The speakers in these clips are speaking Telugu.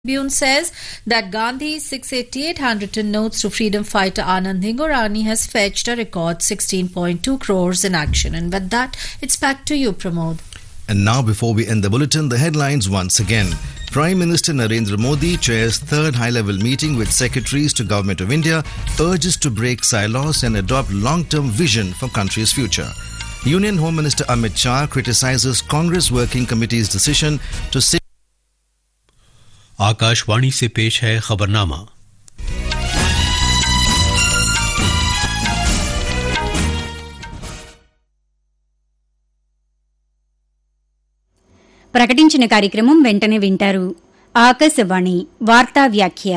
Tribune says that Gandhi's 688 handwritten notes to freedom fighter Anand Hingorani has fetched a record 16.2 crores in action. And with that, it's back to you, Pramod. And now, before we end the bulletin, the headlines once again. Prime Minister Narendra Modi chairs third high-level meeting with secretaries to Government of India, urges to break silos and adopt long-term vision for country's future. Union Home Minister Amit Shah criticizes Congress Working Committee's decision to say Akashvani से पेश है खबरनामा ప్రకటించిన కార్యక్రమం వెంటనే వింటారు ఆకాశవాణి వార్తా వ్యాఖ్య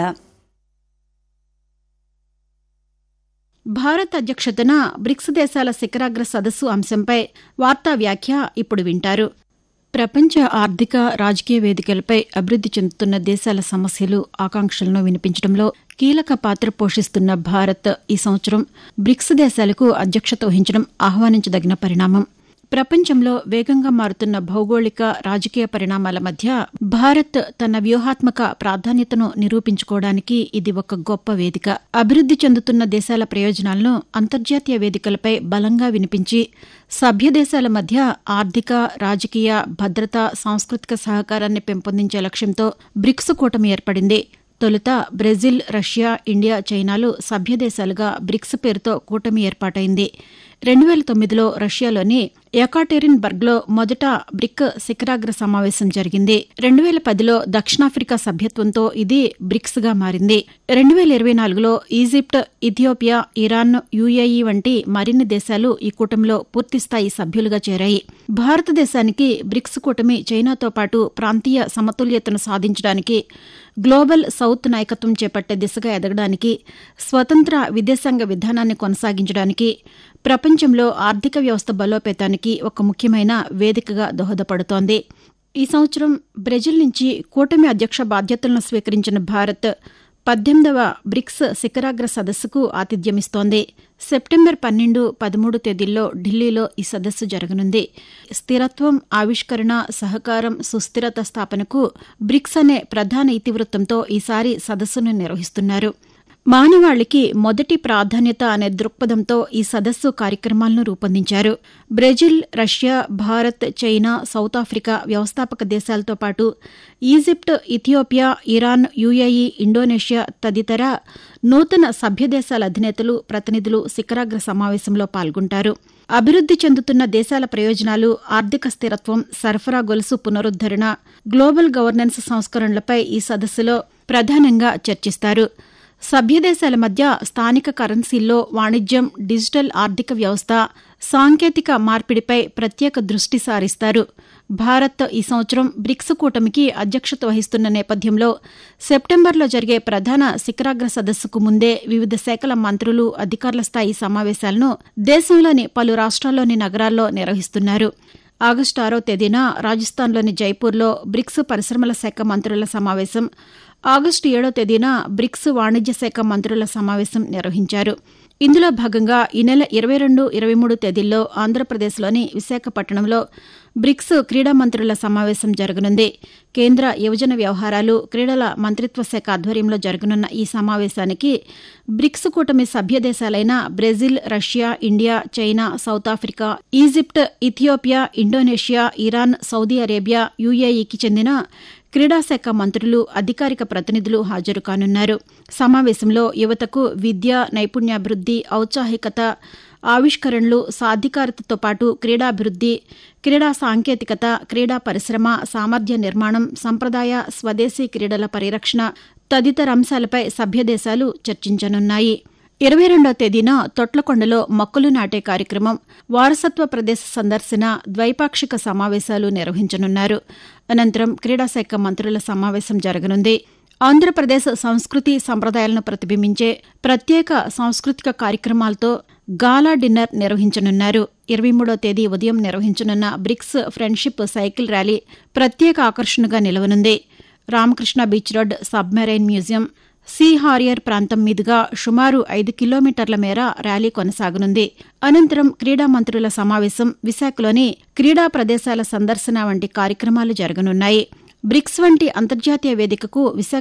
భారత్ అధ్యక్షతన బ్రిక్స్ దేశాల శిఖరాగ్ర సదస్సు అంశంపై వార్తా వ్యాఖ్య ఇప్పుడు వింటారు ప్రపంచ ఆర్థిక రాజకీయ వేదికలపై అభివృద్ది చెందుతున్న దేశాల సమస్యలు ఆకాంక్షలను వినిపించడంలో కీలక పాత్ర పోషిస్తున్న భారత్ ఈ సంవత్సరం బ్రిక్స్ దేశాలకు అధ్యక్షత వహించడం ఆహ్వానించదగిన పరిణామం ప్రపంచంలో వేగంగా మారుతున్న భౌగోళిక రాజకీయ పరిణామాల మధ్య భారత్ తన వ్యూహాత్మక ప్రాధాన్యతను నిరూపించుకోవడానికి ఇది ఒక గొప్ప వేదిక అభివృద్ది చెందుతున్న దేశాల ప్రయోజనాలను అంతర్జాతీయ వేదికలపై బలంగా వినిపించి సభ్య దేశాల మధ్య ఆర్థిక రాజకీయ భద్రత సాంస్కృతిక సహకారాన్ని పెంపొందించే లక్ష్యంతో బ్రిక్స్ కూటమి ఏర్పడింది తొలుత బ్రెజిల్ రష్యా ఇండియా చైనాలు సభ్య దేశాలుగా బ్రిక్స్ పేరుతో కూటమి ఏర్పాటైంది రెండు వేల తొమ్మిదిలో రష్యాలోని ఎకాటెరిన్ బర్గ్లో మొదట బ్రిక్ శిఖరాగ్ర సమావేశం జరిగింది రెండు వేల పదిలో దక్షిణాఫ్రికా సభ్యత్వంతో ఇది బ్రిక్స్ గా మారింది రెండు వేల ఇరవై నాలుగులో ఈజిప్ట్ ఇథియోపియా ఇరాన్ యుఏఈ వంటి మరిన్ని దేశాలు ఈ కూటమిలో పూర్తిస్థాయి సభ్యులుగా చేరాయి భారతదేశానికి బ్రిక్స్ కూటమి చైనాతో పాటు ప్రాంతీయ సమతుల్యతను సాధించడానికి గ్లోబల్ సౌత్ నాయకత్వం చేపట్టే దిశగా ఎదగడానికి స్వతంత్ర విదేశాంగ విధానాన్ని కొనసాగించడానికి ప్రపంచంలో ఆర్థిక వ్యవస్థ బలోపేతానికి ఒక ముఖ్యమైన వేదికగా దోహదపడుతోంది ఈ సంవత్సరం బ్రెజిల్ నుంచి కూటమి అధ్యక్ష బాధ్యతలను స్వీకరించిన భారత్ పద్దెనిమిదవ బ్రిక్స్ శిఖరాగ్ర సదస్సుకు ఆతిథ్యమిస్తోంది సెప్టెంబర్ పన్నెండు పదమూడు తేదీల్లో ఢిల్లీలో ఈ సదస్సు జరగనుంది స్థిరత్వం ఆవిష్కరణ సహకారం సుస్థిరత స్థాపనకు బ్రిక్స్ అనే ప్రధాన ఇతివృత్తంతో ఈసారి సదస్సును నిర్వహిస్తున్నారు మానవాళికి మొదటి ప్రాధాన్యత అనే దృక్పథంతో ఈ సదస్సు కార్యక్రమాలను రూపొందించారు Brazil Russia Bharat China South Africa వ్యవస్థాపక దేశాలతో పాటు Egypt Ethiopia Iran UAE Indonesia తదితర నూతన సభ్య దేశాల అధినేతలు ప్రతినిధులు శిఖరాగ్ర సమావేశంలో పాల్గొంటారు అభివృద్ది చెందుతున్న దేశాల ప్రయోజనాలు ఆర్థిక స్థిరత్వం సరఫరా గొలుసు పునరుద్దరణ గ్లోబల్ గవర్నెన్స్ సంస్కరణలపై ఈ సదస్సులో ప్రధానంగా చర్చిస్తారు సభ్యదేశాల మధ్య స్థానిక కరెన్సీల్లో వాణిజ్యం డిజిటల్ ఆర్థిక వ్యవస్థ సాంకేతిక మార్పిడిపై ప్రత్యేక దృష్టి సారిస్తారు భారత్ ఈ సంవత్సరం బ్రిక్స్ కూటమికి అధ్యక్షత వహిస్తున్న నేపథ్యంలో సెప్టెంబర్లో జరిగే ప్రధాన శిఖరాగ్ర సదస్సుకు ముందే వివిధ శాఖల మంత్రులు అధికారుల స్థాయి సమావేశాలను దేశంలోని పలు రాష్ట్రాల్లోని నగరాల్లో నిర్వహిస్తున్నారు ఆగస్టు ఆరో తేదీన రాజస్థాన్లోని జైపూర్లో బ్రిక్స్ పరిశ్రమల శాఖ మంత్రుల సమావేశం ఆగస్టు ఏడో తేదీన బ్రిక్స్ వాణిజ్య శాఖ మంత్రుల సమావేశం నిర్వహించారు ఇందులో భాగంగా ఈ నెల ఇరవై రెండు ఇరవై మూడు తేదీల్లో ఆంధ్రప్రదేశ్లోని విశాఖపట్నంలో బ్రిక్స్ క్రీడా మంత్రుల సమావేశం జరగనుంది కేంద్ర యువజన వ్యవహారాలు క్రీడల మంత్రిత్వ శాఖ ఆధ్వర్యంలో జరగనున్న ఈ సమావేశానికి బ్రిక్స్ కూటమి సభ్య దేశాలైన Brazil Russia India China South Africa Egypt Ethiopia Indonesia Iran Saudi Arabia యుఏఈకి చెందిన క్రీడాశాఖ మంత్రులు అధికారిక ప్రతినిధులు హాజరు కానున్నారు సమావేశంలో యువతకు విద్య నైపుణ్యాభివృద్ది ఔత్సాహికత ఆవిష్కరణలు సాధికారతతో పాటు క్రీడాభివృద్ది క్రీడా సాంకేతికత క్రీడా పరిశ్రమ సామర్థ్య నిర్మాణం సంప్రదాయ స్వదేశీ క్రీడల పరిరక్షణ తదితర అంశాలపై సభ్యదేశాలు చర్చించనున్నాయి ఇరవై రెండో తేదీన తొట్లకొండలో మొక్కలు నాటే కార్యక్రమం వారసత్వ ప్రదేశ సందర్శన ద్వైపాక్షిక సమావేశాలు నిర్వహించనున్నారు అనంతరం క్రీడాశాఖ మంత్రుల సమావేశం జరగనుంది ఆంధ్రప్రదేశ్ సంస్కృతి సంప్రదాయాలను ప్రతిబింబించే ప్రత్యేక సాంస్కృతిక కార్యక్రమాలతో గాలా డిన్నర్ నిర్వహించనున్నారు ఇరవై మూడో తేదీ ఉదయం నిర్వహించనున్న బ్రిక్స్ ఫ్రెండ్షిప్ సైకిల్ ర్యాలీ ప్రత్యేక ఆకర్షణగా నిలవనుంది Ramakrishna beach road submarine museum Sea Harrier ప్రాంతం మీదుగా సుమారు ఐదు కిలోమీటర్ల మేర ర్యాలీ కొనసాగనుంది అనంతరం క్రీడా మంత్రుల సమావేశం విశాఖలోని క్రీడా ప్రదేశాల సందర్శన వంటి కార్యక్రమాలు జరగనున్నాయి బ్రిక్స్ వంటి అంతర్జాతీయ వేదికకు విశాఖ